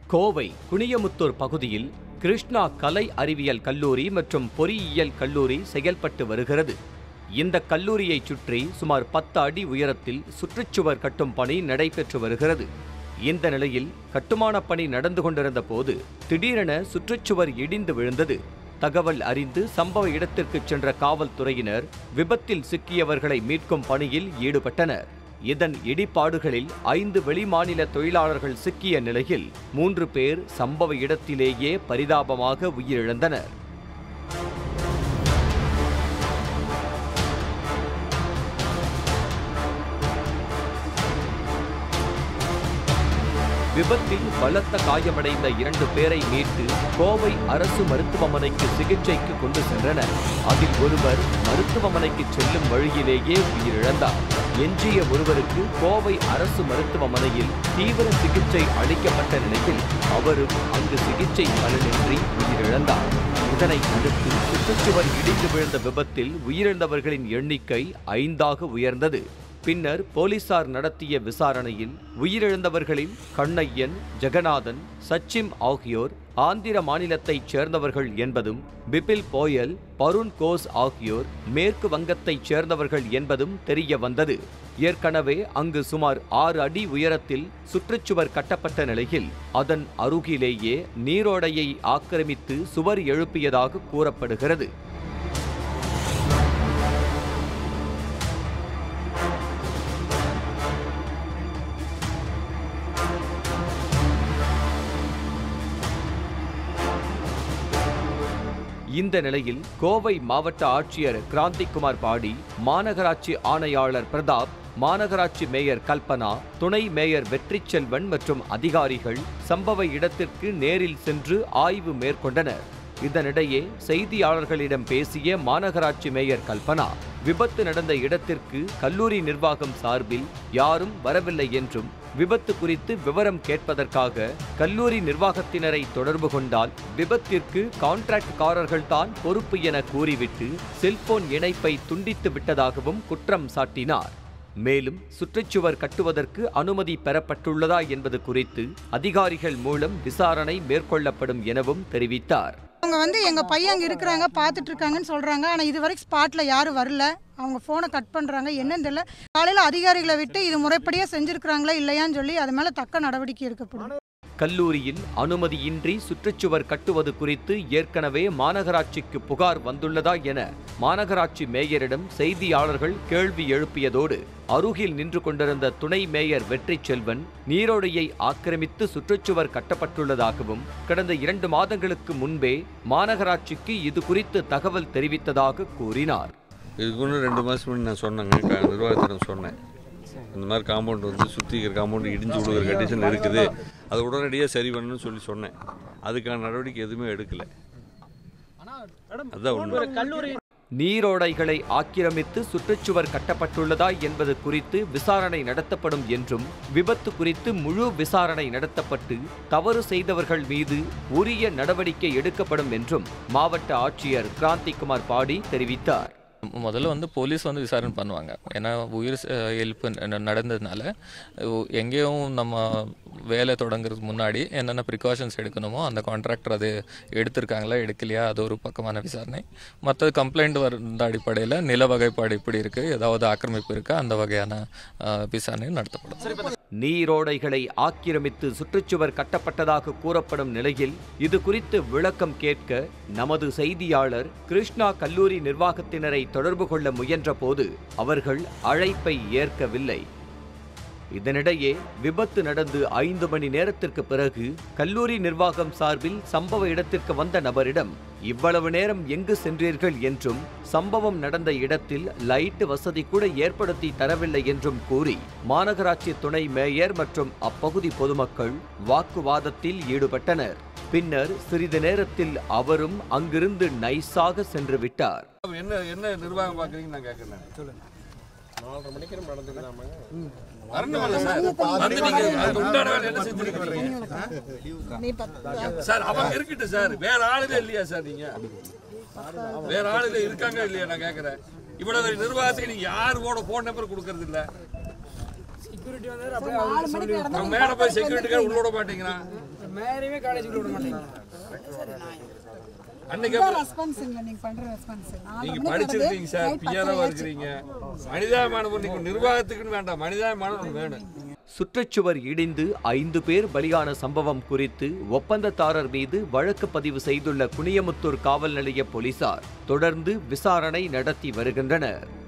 கோவை குனியமுத்தூர் பகுதியில் கிருஷ்ணா கலை அறிவியல் கல்லூரி மற்றும் பொறியியல் கல்லூரி செயல்பட்டு வருகிறது இந்த கல்லூரியைச் சுற்றி சுமார் பத்து அடி உயரத்தில் சுற்றுச்சுவர் கட்டும் பணி நடைபெற்று வருகிறது இந்த நிலையில் கட்டுமானப் பணி நடந்து கொண்டிருந்த போது திடீரென சுற்றுச்சுவர் இடிந்து விழுந்தது தகவல் அறிந்து சம்பவ இடத்திற்கு சென்ற காவல்துறையினர் விபத்தில் சிக்கியவர்களை மீட்கும் பணியில் ஈடுபட்டனர் இதன் இடிபாடுகளில் ஐந்து வெளிமாநில தொழிலாளர்கள் சிக்கிய நிலையில் மூன்று பேர் சம்பவ இடத்திலேயே பரிதாபமாக உயிரிழந்தனர் விபத்தில் பலத்த காயமடைந்த இரண்டு பேரை மீட்டு கோவை அரசு மருத்துவமனைக்கு சிகிச்சைக்கு கொண்டு சென்றனர் அதில் ஒருவர் மருத்துவமனைக்கு செல்லும் வழியிலேயே உயிரிழந்தார் எஞ்சிய ஒருவருக்கு கோவை அரசு மருத்துவமனையில் தீவிர சிகிச்சை அளிக்கப்பட்ட நிலையில் அவரும் அங்கு சிகிச்சை பலனின்றி உயிரிழந்தார் இதனை அடுத்து சுற்றுச்சுவர் இடிந்து விழுந்த விபத்தில் உயிரிழந்தவர்களின் எண்ணிக்கை ஐந்தாக உயர்ந்தது பின்னர் போலீசார் நடத்திய விசாரணையில் உயிரிழந்தவர்களில் கண்ணையன் ஜெகநாதன் சச்சிம் ஆகியோர் ஆந்திர மாநிலத்தைச் சேர்ந்தவர்கள் என்பதும் பிபில் போயல் பருண் கோஸ் ஆகியோர் மேற்கு வங்கத்தைச் சேர்ந்தவர்கள் என்பதும் தெரிய வந்தது ஏற்கனவே அங்கு சுமார் ஆறு அடி உயரத்தில் சுற்றுச்சுவர் கட்டப்பட்ட நிலையில் அதன் அருகிலேயே நீரோடையை ஆக்கிரமித்து சுவர் எழுப்பியதாக கூறப்படுகிறது இந்த நிலையில் கோவை மாவட்ட ஆட்சியர் கிராந்திகுமார் பாடி மாநகராட்சி ஆணையாளர் பிரதாப் மாநகராட்சி மேயர் கல்பனா துணை மேயர் வெற்றிச் செல்வன் மற்றும் அதிகாரிகள் சம்பவ இடத்திற்கு நேரில் சென்று ஆய்வு மேற்கொண்டனர் இதனிடையே செய்தியாளர்களிடம் பேசிய மாநகராட்சி மேயர் கல்பனா விபத்து நடந்த இடத்திற்கு கல்லூரி நிர்வாகம் சார்பில் யாரும் வரவில்லை என்றும் விபத்து குறித்து விவரம் கேட்பதற்காக கல்லூரி நிர்வாகத்தினரை தொடர்பு கொண்டால் விபத்திற்கு கான்ட்ராக்ட்காரர்கள் தான் பொறுப்பு என கூறிவிட்டு செல்போன் இணைப்பை துண்டித்து விட்டதாகவும் குற்றம் சாட்டினார் மேலும் சுற்றுச்சுவர் கட்டுவதற்கு அனுமதி பெறப்பட்டுள்ளதா என்பது குறித்து அதிகாரிகள் மூலம் விசாரணை மேற்கொள்ளப்படும் எனவும் தெரிவித்தார் அவங்க வந்து எங்கள் பையன் அங்கே இருக்கிறாங்க பார்த்துட்டு இருக்காங்கன்னு சொல்கிறாங்க ஆனால் இது வரைக்கும் ஸ்பாட்டில் யாரும் வரல அவங்க ஃபோனை கட் பண்ணுறாங்க என்னன்னு தெரியல காலையில் அதிகாரிகளை விட்டு இது முறைப்படியாக செஞ்சுருக்கிறாங்களா இல்லையான்னு சொல்லி அது மேலே தக்க நடவடிக்கை எடுக்கப்படும் கல்லூரியில் அனுமதியின்றி சுற்றுச்சுவர் கட்டுவது குறித்து ஏற்கனவே மாநகராட்சிக்கு புகார் வந்துள்ளதா என மாநகராட்சி மேயரிடம் செய்தியாளர்கள் கேள்வி எழுப்பியதோடு அருகில் நின்று கொண்டிருந்த துணை மேயர் வெற்றிச் செல்வன் நீரோடையை ஆக்கிரமித்து சுற்றுச்சுவர் கட்டப்பட்டுள்ளதாகவும் கடந்த இரண்டு மாதங்களுக்கு முன்பே மாநகராட்சிக்கு இது குறித்து தகவல் தெரிவித்ததாக கூறினார் இதுக்கு இன்னும் ரெண்டு மாதம் முன்னாடி நான் சொன்னேங்க க- நிர்வாகத்திடம் சொன்னேன் இந்த மாதிரி காம்பவுண்ட் வந்து சுற்றி இருக்கிற காம்பவுண்ட் இடிஞ்சு விழுகிற கண்டிஷன் இருக்குது அதை உடனடியாக சரி பண்ணணும்னு சொல்லி சொன்னேன் அதுக்கான நடவடிக்கை எதுவுமே எடுக்கலை அதான் உண்மை நீரோடைகளை ஆக்கிரமித்து சுற்றுச்சுவர் கட்டப்பட்டுள்ளதா என்பது குறித்து விசாரணை நடத்தப்படும் என்றும் விபத்து குறித்து முழு விசாரணை நடத்தப்பட்டு தவறு செய்தவர்கள் மீது உரிய நடவடிக்கை எடுக்கப்படும் என்றும் மாவட்ட ஆட்சியர் கிராந்திகுமார் பாடி தெரிவித்தார் முதல்ல வந்து போலீஸ் வந்து விசாரணை பண்ணுவாங்க ஏன்னா உயிர் ச- இழப்பு ந- நடந்ததுனால உ- எங்கேயும் நம்ம வேலை தொடங்குறதுக்கு முன்னாடி என்னென்ன ப்ரிகாஷன்ஸ் எடுக்கணுமோ அந்த கான்ட்ராக்டர் அது எடுத்திருக்காங்களா எடுக்கலையா அது ஒரு பக்கமான விசாரணை மற்றது கம்ப்ளைண்ட் வந்த அடிப்படையில் நில வகைப்பாடு இப்படி இருக்குது ஏதாவது ஆக்கிரமிப்பு இருக்கா அந்த வகையான அஹ், விசாரணை நடத்தப்படும் நீரோடைகளை ஆக்கிரமித்து சுற்றுச்சுவர் கட்டப்பட்டதாக கூறப்படும் நிலையில் இது குறித்து விளக்கம் கேட்க நமது செய்தியாளர் கிருஷ்ணா கல்லூரி நிர்வாகத்தினரை தொடர்பு கொள்ள முயன்றபோது அவர்கள் அழைப்பை ஏற்கவில்லை இதனிடையே விபத்து நடந்து ஐந்து மணி நேரத்திற்கு பிறகு கல்லூரி நிர்வாகம் சார்பில் சம்பவ இடத்திற்கு வந்த நபரிடம் இவ்வளவு நேரம் எங்கு சென்றீர்கள் என்றும் சம்பவம் நடந்த இடத்தில் லைட் வசதி கூட ஏற்படுத்தி தரவில்லை என்றும் கூறி மாநகராட்சி துணை மேயர் மற்றும் அப்பகுதி பொதுமக்கள் வாக்குவாதத்தில் ஈடுபட்டனர் பின்னர் சிறிது நேரத்தில் அவரும் அங்கிருந்து நைஸாக சென்று விட்டார் என்ன என்ன நிர்வாகம் பார்க்குறீங்கன்னு நான் கேட்குறேன் சொல்லுங்க சார் அவங்க இருக்கட்டும் சார் வேற ஆளுங்க இல்லையா சார் நீங்க வேற ஆளுங்க இருக்காங்க இல்லையா நான் கேக்குறேன் இவ்வளவு பெரிய நிர்வாகத்துக்கு நீங்க யாரோட போன் நம்பர் கொடுக்கறது இல்ல அவங்க மேல போய் செக்யூரிட்டி கார்டு உள்ள விட மாட்டேங்கிறான் மேரியுமே காலேஜுக்கு விட மாட்டேங்க அன்னைக்கு இதான் ரெஸ்பான்ஸுங்க நீங்க பண்ற ரெஸ்பான்ஸ் நீங்க படிச்சிருக்கீங்க சார் பிஆர்ஓ இருக்கிறீங்க மனிதாபிமானம் நீங்க நிர்வாகத்துக்குன்னு வேண்டாம் மனிதாபிமானம் ஒண்ணு வேணும் சுற்றுச்சுவர் இடிந்து ஐந்து பேர் பலியான சம்பவம் குறித்து ஒப்பந்ததாரர் மீது வழக்கு பதிவு செய்துள்ள குனியமுத்தூர் காவல் நிலைய போலீசார் தொடர்ந்து விசாரணை நடத்தி வருகின்றனர்